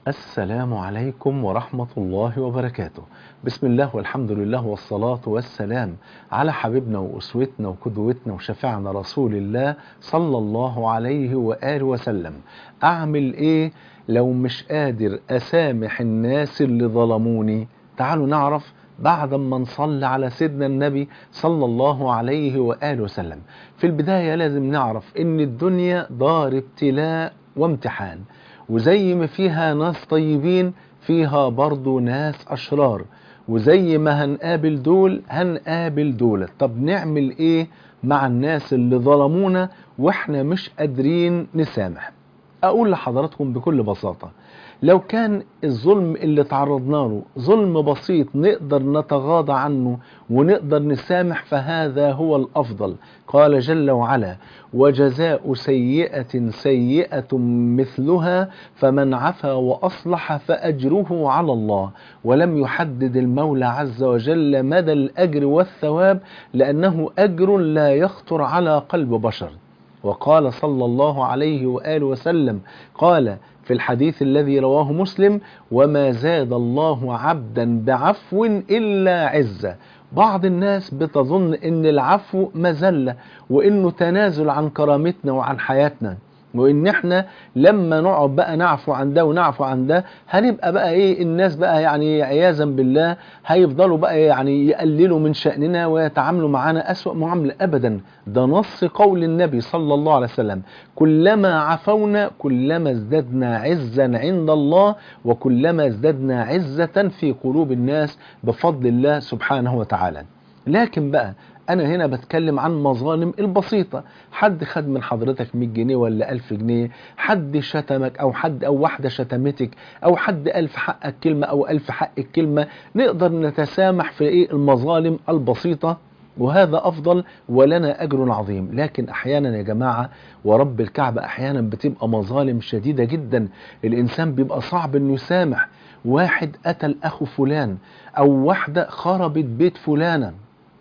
السلام عليكم ورحمة الله وبركاته بسم الله والحمد لله والصلاة والسلام على حبيبنا وأسوتنا وقدوتنا وشفيعنا رسول الله صلى الله عليه وآله وسلم أعمل إيه لو مش قادر أسامح الناس اللي ظلموني تعالوا نعرف بعد ما نصلي على سيدنا النبي صلى الله عليه وآله وسلم في البداية لازم نعرف إن الدنيا دار ابتلاء وامتحان وزي ما فيها ناس طيبين فيها برضو ناس أشرار وزي ما هنقابل دول هنقابل دول طب نعمل ايه مع الناس اللي ظلمونا واحنا مش قادرين نسامح اقول لحضراتكم بكل بساطة لو كان الظلم اللي تعرضنا له ظلم بسيط نقدر نتغاضى عنه ونقدر نسامح فهذا هو الأفضل قال جل وعلا وجزاء سيئة سيئة مثلها فمن عفا وأصلح فأجره على الله ولم يحدد المولى عز وجل مدى الأجر والثواب لأنه أجر لا يخطر على قلب بشر وقال صلى الله عليه وآله وسلم قال في الحديث الذي رواه مسلم وما زاد الله عبدا بعفو إلا عزة بعض الناس بتظن ان العفو مزلة وانه تنازل عن كرامتنا وعن حياتنا وان احنا لما نقعد بقى نعفو عن ده ونعفو عن ده هنبقى بقى ايه الناس بقى يعني عياذا بالله هيفضلوا بقى يعني يقللوا من شأننا ويتعاملوا معنا أسوأ معاملة ابدا ده نص قول النبي صلى الله عليه وسلم كلما عفونا كلما ازددنا عزا عند الله وكلما ازددنا عزة في قلوب الناس بفضل الله سبحانه وتعالى لكن بقى انا هنا بتكلم عن مظالم البسيطة حد خد من حضرتك 100 جنيه ولا 1000 جنيه حد شتمك او حد او واحدة شتمتك او حد ألف حقك كلمة او ألف حقك كلمة نقدر نتسامح في ايه المظالم البسيطة وهذا أفضل ولنا أجر عظيم لكن أحيانا يا جماعة ورب الكعبة أحيانا بتبقى مظالم شديدة جدا الإنسان بيبقى صعب أنه يسامح واحد قتل أخو فلان أو واحدة خربت بيت فلانة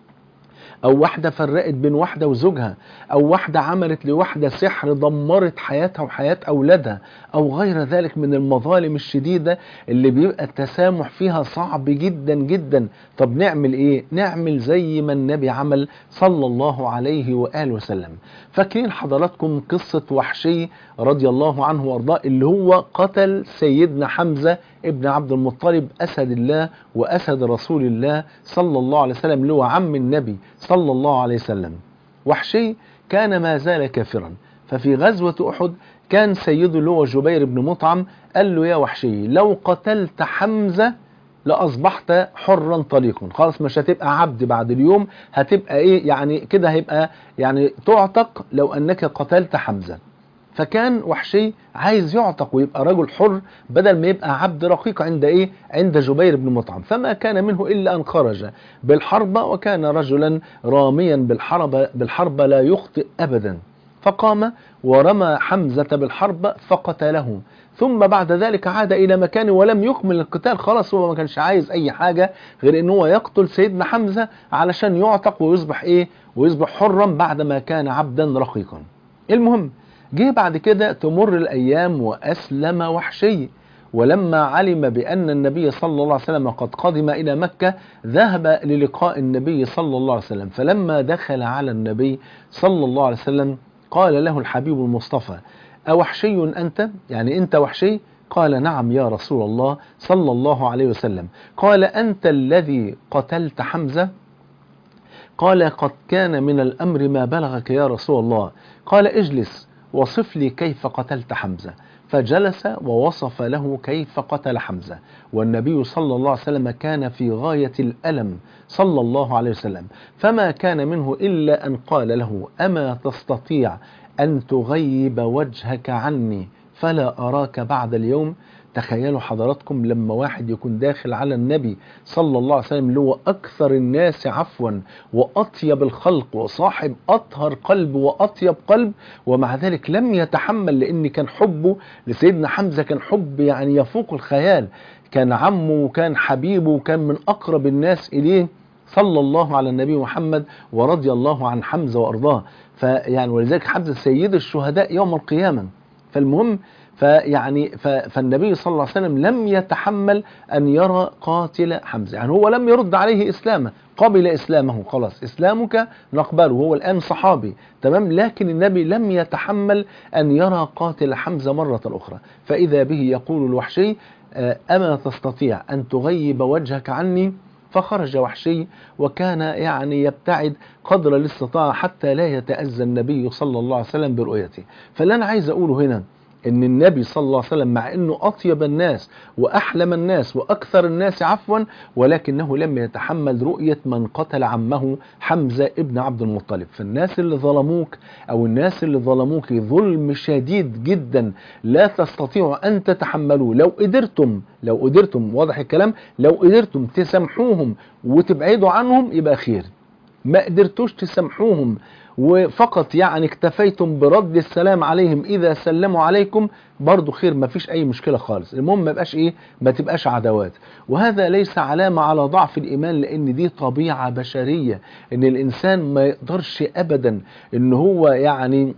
او واحدة فرقت بين واحدة وزوجها او واحدة عملت لواحدة سحر دمرت حياتها وحياة اولادها او غير ذلك من المظالم الشديدة اللي بيبقى التسامح فيها صعب جدا جدا طب نعمل ايه نعمل زي ما النبي عمل صلى الله عليه وآله وسلم فاكرين حضراتكم قصة وحشي رضي الله عنه وارضاه اللي هو قتل سيدنا حمزة ابن عبد المطلب أسد الله وأسد رسول الله صلى الله عليه وسلم اللي هو عم النبي صلى الله عليه وسلم وحشي كان ما زال كافرا ففي غزوة أحد كان سيده اللي هو جبير بن مطعم قال له يا وحشي لو قتلت حمزة لأصبحت حرا طليقا خلاص مش هتبقى عبد بعد اليوم هتبقى ايه يعني كده هيبقى يعني تعتق لو أنك قتلت حمزة فكان وحشي عايز يعتق ويبقى رجل حر بدل ما يبقى عبد رقيق عند ايه عند جبير بن مطعم فما كان منه الا ان خرج بالحرب وكان رجلا راميا بالحرب بالحرب لا يخطئ ابدا فقام ورمى حمزة بالحرب فقتله ثم بعد ذلك عاد إلى مكانه ولم يكمل القتال خلاص هو ما كانش عايز أي حاجة غير أنه هو يقتل سيدنا حمزة علشان يعتق ويصبح إيه ويصبح حرا بعدما كان عبدا رقيقا المهم جه بعد كده تمر الأيام وأسلم وحشي ولما علم بأن النبي صلى الله عليه وسلم قد قدم إلى مكة ذهب للقاء النبي صلى الله عليه وسلم فلما دخل على النبي صلى الله عليه وسلم قال له الحبيب المصطفى أوحشي أنت؟ يعني أنت وحشي؟ قال نعم يا رسول الله صلى الله عليه وسلم قال أنت الذي قتلت حمزة؟ قال قد كان من الأمر ما بلغك يا رسول الله قال اجلس وصف لي كيف قتلت حمزة فجلس ووصف له كيف قتل حمزة والنبي صلى الله عليه وسلم كان في غاية الألم صلى الله عليه وسلم فما كان منه إلا أن قال له أما تستطيع أن تغيب وجهك عني فلا أراك بعد اليوم تخيلوا حضراتكم لما واحد يكون داخل على النبي صلى الله عليه وسلم اللي هو أكثر الناس عفوا وأطيب الخلق وصاحب أطهر قلب وأطيب قلب ومع ذلك لم يتحمل لأن كان حبه لسيدنا حمزة كان حب يعني يفوق الخيال كان عمه وكان حبيبه وكان من أقرب الناس إليه صلى الله على النبي محمد ورضي الله عن حمزة وأرضاه فيعني ولذلك حمزة سيد الشهداء يوم القيامة فالمهم فيعني ف- فالنبي صلى الله عليه وسلم لم يتحمل أن يرى قاتل حمزة يعني هو لم يرد عليه إسلامه قبل إسلامه خلاص إسلامك نقبله هو الآن صحابي تمام لكن النبي لم يتحمل أن يرى قاتل حمزة مرة أخرى فإذا به يقول الوحشي آه، أما تستطيع أن تغيب وجهك عني فخرج وحشي وكان يعني يبتعد قدر الاستطاعة حتى لا يتأذى النبي صلى الله عليه وسلم برؤيته فاللي أنا عايز أقوله هنا ان النبي صلى الله عليه وسلم مع انه اطيب الناس واحلم الناس واكثر الناس عفوا ولكنه لم يتحمل رؤيه من قتل عمه حمزه ابن عبد المطلب فالناس اللي ظلموك او الناس اللي ظلموك ظلم شديد جدا لا تستطيعوا ان تتحملوه لو قدرتم لو قدرتم واضح الكلام لو قدرتم تسامحوهم وتبعدوا عنهم يبقى خير ما قدرتوش تسامحوهم وفقط يعني اكتفيتم برد السلام عليهم اذا سلموا عليكم برضو خير ما فيش اي مشكله خالص المهم ما يبقاش ايه ما تبقاش عداوات وهذا ليس علامه على ضعف الايمان لان دي طبيعه بشريه ان الانسان ما يقدرش ابدا ان هو يعني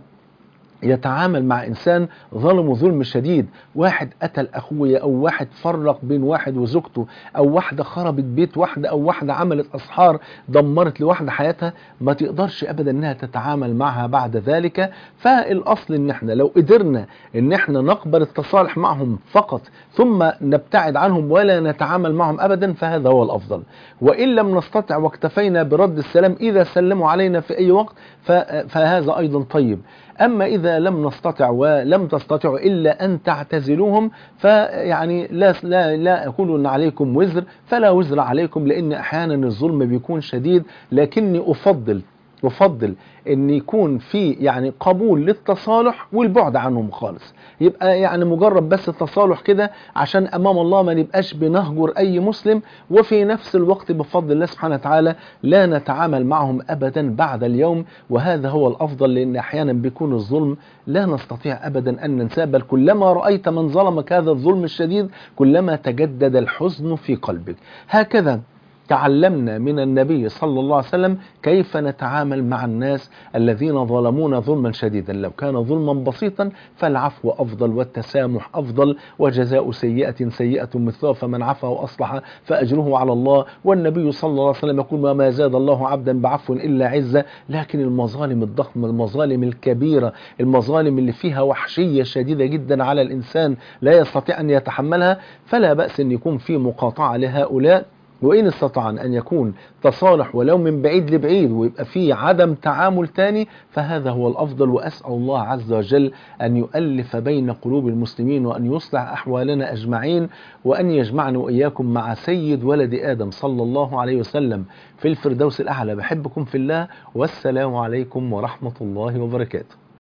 يتعامل مع انسان ظلمه ظلم شديد واحد قتل اخويا او واحد فرق بين واحد وزوجته او واحده خربت بيت واحده او واحده عملت اسحار دمرت لواحده حياتها ما تقدرش ابدا انها تتعامل معها بعد ذلك فالاصل ان احنا لو قدرنا ان احنا نقبل التصالح معهم فقط ثم نبتعد عنهم ولا نتعامل معهم ابدا فهذا هو الافضل وان لم نستطع واكتفينا برد السلام اذا سلموا علينا في اي وقت ف- فهذا ايضا طيب أما إذا لم نستطع ولم تستطيعوا إلا أن تعتزلوهم فيعني لا لا لا أقول أن عليكم وزر فلا وزر عليكم لأن أحيانا الظلم بيكون شديد لكني أفضل أفضل أن يكون في يعني قبول للتصالح والبعد عنهم خالص يبقى يعني مجرد بس التصالح كده عشان أمام الله ما نبقاش بنهجر أي مسلم وفي نفس الوقت بفضل الله سبحانه وتعالى لا نتعامل معهم أبدا بعد اليوم وهذا هو الأفضل لأن أحيانا بيكون الظلم لا نستطيع أبدا أن ننساه بل كلما رأيت من ظلمك هذا الظلم الشديد كلما تجدد الحزن في قلبك هكذا تعلمنا من النبي صلى الله عليه وسلم كيف نتعامل مع الناس الذين ظلمونا ظلما شديدا لو كان ظلما بسيطا فالعفو أفضل والتسامح أفضل وجزاء سيئة سيئة مثلها فمن عفا وأصلح فأجره على الله والنبي صلى الله عليه وسلم يقول وما زاد الله عبدا بعفو إلا عزة لكن المظالم الضخمة المظالم الكبيرة المظالم اللي فيها وحشية شديدة جدا على الإنسان لا يستطيع أن يتحملها فلا بأس أن يكون في مقاطعة لهؤلاء وإن استطاع أن يكون تصالح ولو من بعيد لبعيد ويبقى فيه عدم تعامل تاني فهذا هو الأفضل وأسأل الله عز وجل أن يؤلف بين قلوب المسلمين وأن يصلح أحوالنا أجمعين وأن يجمعنا وإياكم مع سيد ولد آدم صلى الله عليه وسلم في الفردوس الأعلى بحبكم في الله والسلام عليكم ورحمة الله وبركاته